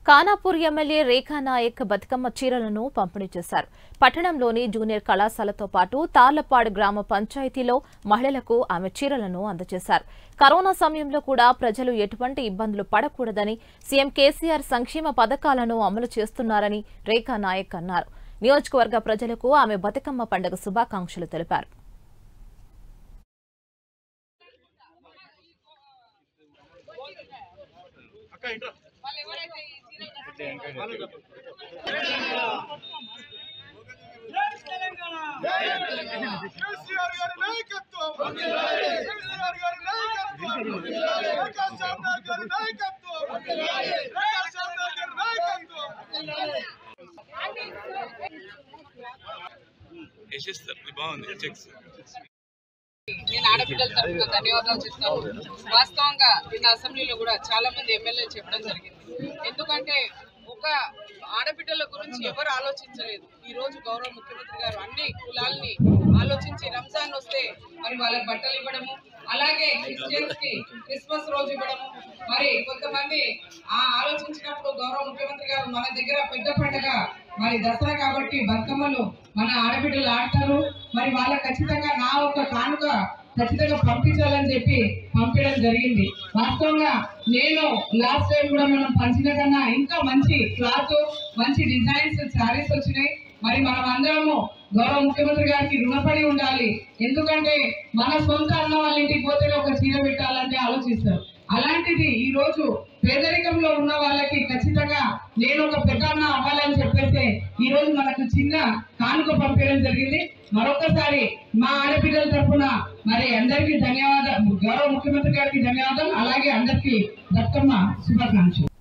Khanapur MLA Rekha Naik Bathukamma చీరలను పంపిణీ చేశారు పట్టణంలోని జూనియర్ కళాశాలతో పాటు తార్లపాడు గ్రామ పంచాయతీలో మహిళలకు ఆమె చీరలను అందజేశారు కరోనా సమయంలో కూడా ప్రజలు ఎటువంటి ఇబ్బందులు పడకూడదని సీఎం కేసీఆర్ సంక్షేమ పథకాలను అమలు చేస్తున్నారని రేఖా నాయక్ అన్నారు నియోజకవర్గ ప్రజలకు ఆమె బతుకమ్మ పండుగ శుభాకాంక్షలు తెలిపారు కేసీఆర్ గారి నాయకత్వం కేసీఆర్ గారి నాయకత్వం ప్రకాష్ చంద్ర గారి నాయకత్వం ప్రకాష్ చంద్ర గారి నాయకత్వం యశస్సు బాగుంది చెక్స్ నేను ఆడపిల్లల తరఫున ధన్యవాదాలు చెప్తాను వాస్తవంగా నిన్న అసెంబ్లీలో కూడా చాలా మంది ఎమ్మెల్యేలు చెప్పడం జరిగింది ఎందుకంటే ఒక ఆడబిడ్డల గురించి ఎవరు ఆలోచించలేదు ఈ రోజు గౌరవ ముఖ్యమంత్రి గారు అన్ని కులాల్ని ఆలోచించి రంజాన్ వస్తే మరి వాళ్ళకి బట్టలు ఇవ్వడము అలాగే క్రిస్టియన్స్ కి క్రిస్మస్ రోజు ఇవ్వడము మరి కొంతమంది ఆ ఆలోచించినప్పుడు గౌరవ ముఖ్యమంత్రి గారు మన దగ్గర పెద్ద పండుగ మరి దసరా కాబట్టి బతుకమ్మలు మన ఆడబిడ్డలు ఆడతారు మరి వాళ్ళకి ఖచ్చితంగా నా ఒక కానుక ఖచ్చితంగా పంపించాలని చెప్పి పంపించడం జరిగింది వాస్తవంగా నేను లాస్ట్ టైం కూడా మనం పంచిన కన్నా ఇంకా మంచి క్లాత్ మంచి డిజైన్స్ శారీస్ వచ్చినాయి మరి మనం అందరము గౌరవ ముఖ్యమంత్రి గారికి రుణపడి ఉండాలి ఎందుకంటే మన సొంత అన్న వాళ్ళ ఇంటికి పోతేనే ఒక చీర పెట్టాలంటే ఆలోచిస్తారు అలాంటిది ఈ రోజు పేదరికంలో ఉన్న వాళ్ళకి ఖచ్చితంగా నేను ఒక పెద్ద అన్న అవ్వాలని చెప్పేసి ఈ రోజు మనకు చిన్న కానుక పంపించడం జరిగింది మరొకసారి మా ఆడపిల్లల తరఫున మరి అందరికీ ధన్యవాదాలు గౌరవ ముఖ్యమంత్రి గారికి ధన్యవాదాలు అలాగే అందరికీ దత్తమ్మ శుభాకాంక్షలు